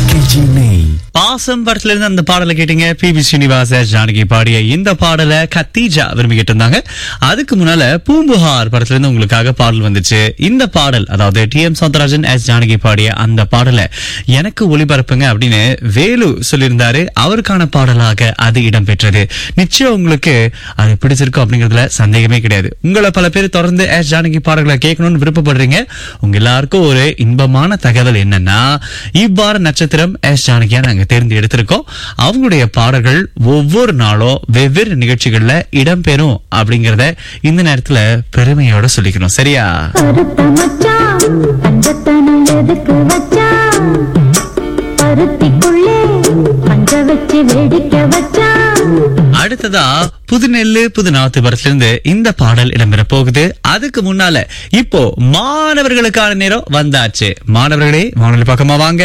RKG நெய் பாசம் படத்துல இருந்து அந்த பாடலை கேட்டீங்க பி வி ஸ்ரீனிவாச ஜானகி பாடிய இந்த பாடலை கத்தீஜா விரும்பி கேட்டிருந்தாங்க அதுக்கு முன்னால பூம்புகார் படத்துல இருந்து உங்களுக்காக பாடல் வந்துச்சு இந்த பாடல் அதாவது T M Soundararajan S Janaki பாடிய அந்த பாடலை எனக்கு ஒளிபரப்புங்க அப்படின்னு வேலு சொல்லியிருந்தாரு அவருக்கான பாடலாக அது இடம்பெற்றது நிச்சயம் உங்களுக்கு அது பிடிச்சிருக்கும் அப்படிங்கறதுல சந்தேகமே கிடையாது உங்களை பல பேர் தொடர்ந்து எஸ் ஜானகி பாடல்களை கேட்கணும்னு விருப்பப்படுறீங்க உங்க எல்லாருக்கும் ஒரு இன்பமான தகவல் என்னன்னா இவ்வாறு நட்சத்திரம் எஸ் ஜானகியா நாங்க தேர்ந்து எடுத்திருக்கோம் அவங்களுடைய பாடல்கள் ஒவ்வொரு நாளும் வெவ்வேறு நிகழ்ச்சிகள்ல இடம்பெறும் அப்படிங்கறத இந்த நேரத்துல பெருமையோட சொல்லிக்கணும் சரியா கருத்த மச்சான் பஞ்சத்தனம் எதுக்கு வச்சான் பருத்திக்குள்ளே பஞ்ச வச்சு வேடிக்கை வச்சான் அடுத்ததா புதுநெல்லு புது நாத்து படத்துல இருந்து இந்த பாடல் இடம்பெற போகுது அதுக்கு முன்னால இப்போ மாணவர்களுக்கான நேரம் வந்தாச்சு மாணவர்களே மாணவர்கள் பக்கமா வாங்க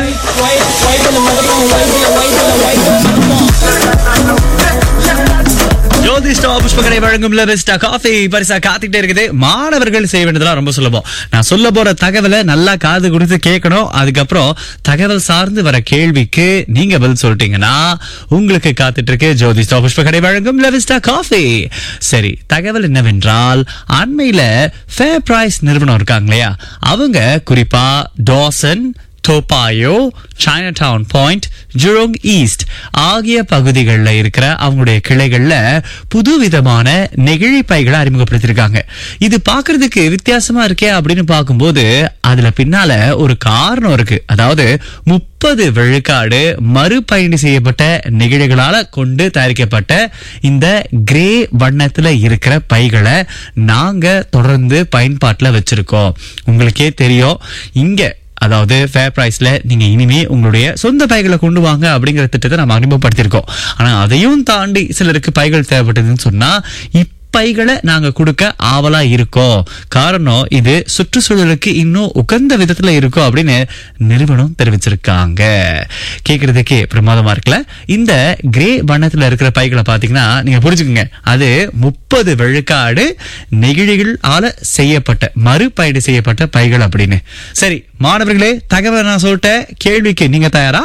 ஜோதிஷ்டா புஷ்பகரை வழங்கும் லெவஸ்டா காஃபி பரிசா காத்துக்கிட்டே இருக்குது மாணவர்கள் செய்ய வேண்டியதெல்லாம் ரொம்ப சுலபம் நான் சொல்ல போற தகவலை நல்லா காது கொடுத்து கேட்கணும் அதுக்கப்புறம் தகவல் சார்ந்து வர கேள்விக்கு நீங்க பதில் சொல்லிட்டீங்கன்னா உங்களுக்கு காத்துட்டு இருக்கு ஜோதிஷ்டா புஷ்பகரை வழங்கும் லெவஸ்டா காஃபி சரி தகவல் என்னவென்றால் அண்மையில ஃபேர் பிரைஸ் நிறுவனம் இருக்காங்க இல்லையா அவங்க குறிப்பா Dawson Toa Payoh Chinatown Point Jurong East ஆகிய பகுதிகளில் இருக்கிற அவங்களுடைய கிளைகள்ல புதுவிதமான நெகிழி பைகளை அறிமுகப்படுத்தியிருக்காங்க இது பார்க்கிறதுக்கு வித்தியாசமா இருக்கே அப்படின்னு பார்க்கும்போது அதுல பின்னால ஒரு காரணம் இருக்கு அதாவது முப்பது விழுக்காடு மறுபயணி செய்யப்பட்ட நெகிழிகளால கொண்டு தயாரிக்கப்பட்ட இந்த கிரே வண்ணத்துல இருக்கிற பைகளை நாங்க தொடர்ந்து பயன்பாட்டுல வச்சிருக்கோம் உங்களுக்கே தெரியும் இங்க அதாவது ஃபேர் பிரைஸ்ல நீங்க இனிமே உங்களுடைய சொந்த பைகளை கொண்டு வாங்க அப்படிங்கிற திட்டத்தை நம்ம அறிமுகப்படுத்தியிருக்கோம் ஆனா அதையும் தாண்டி சிலருக்கு பைகள் தேவைப்பட்டதுன்னு சொன்னா இப்பைகளை நாங்க கொடுக்க ஆவலா இருக்கோம் காரணம் இது சுற்றுச்சூழலுக்கு இன்னும் உகந்த விதத்துல இருக்கும் அப்படின்னு நிறுவனம் தெரிவிச்சிருக்காங்க கேக்குறதுக்கே பிரமாதமா இருக்குல்ல இந்த கிரே வண்ணத்துல இருக்கிற பைகளை பாத்தீங்கன்னா நீங்க புரிஞ்சுக்கோங்க அது முப்பது விழுக்காடு நெகிழிகள் ஆல செய்யப்பட்ட மறுபயணி செய்யப்பட்ட பைகள் அப்படின்னு சரி மாணவர்களே தகவல் நான் சொல்லிட்டேன் கேள்விக்கு நீங்க தயாரா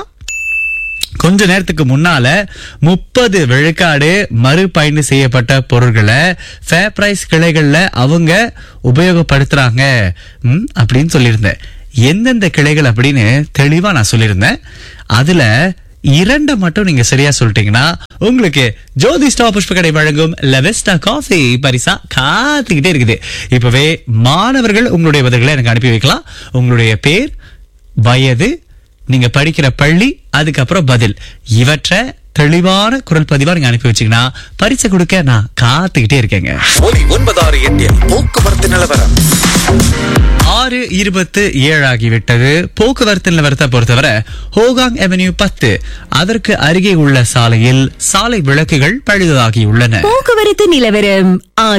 கொஞ்ச நேரத்துக்கு முன்னால முப்பது விழுக்காடு மறுபயணி செய்யப்பட்ட பொருட்களை ஃபேர் பிரைஸ் கிளைகள்ல அவங்க உபயோகப்படுத்துறாங்க ம், அப்படின்னு சொல்லியிருந்தேன் எந்தெந்த கிளைகள் அப்படின்னு தெளிவா நான் சொல்லியிருந்தேன் அதுல இரண்டை மட்டும் நீங்க சரியா சொல்லிட்டீங்கன்னா உங்களுக்கு ஜோதி ஸ்டா புஷ்பக்கடை வழங்கும் லெவஸ்டா காஃபி பரிசா காத்துக்கிட்டே இருக்குது இப்பவே மாணவர்கள் உங்களுடைய பதில்களை எனக்கு அனுப்பி வைக்கலாம் உங்களுடைய பேர் வயது நீங்க படிக்கிற பள்ளி அதுக்கப்புறம் பதில் இவற்றை தெளிவான குரல் பதிவா நீங்க அனுப்பி வச்சீங்கன்னா பரிசு கொடுக்க நான் காத்துக்கிட்டே இருக்கேங்க ஒலி ஒன்பதாறு எட்டில் போக்குவரத்து நிலவரம் ஆறு இருபத்து ஏழு ஆகிவிட்டது போக்குவரத்து நிலவரத்தை பொறுத்தவரை ஹோகாங் அவென்யூ பத்து அதற்கு அருகே உள்ள சாலையில் சாலை விளக்குகள் பழுதாகியுள்ளன போக்குவரத்து நிலவரம்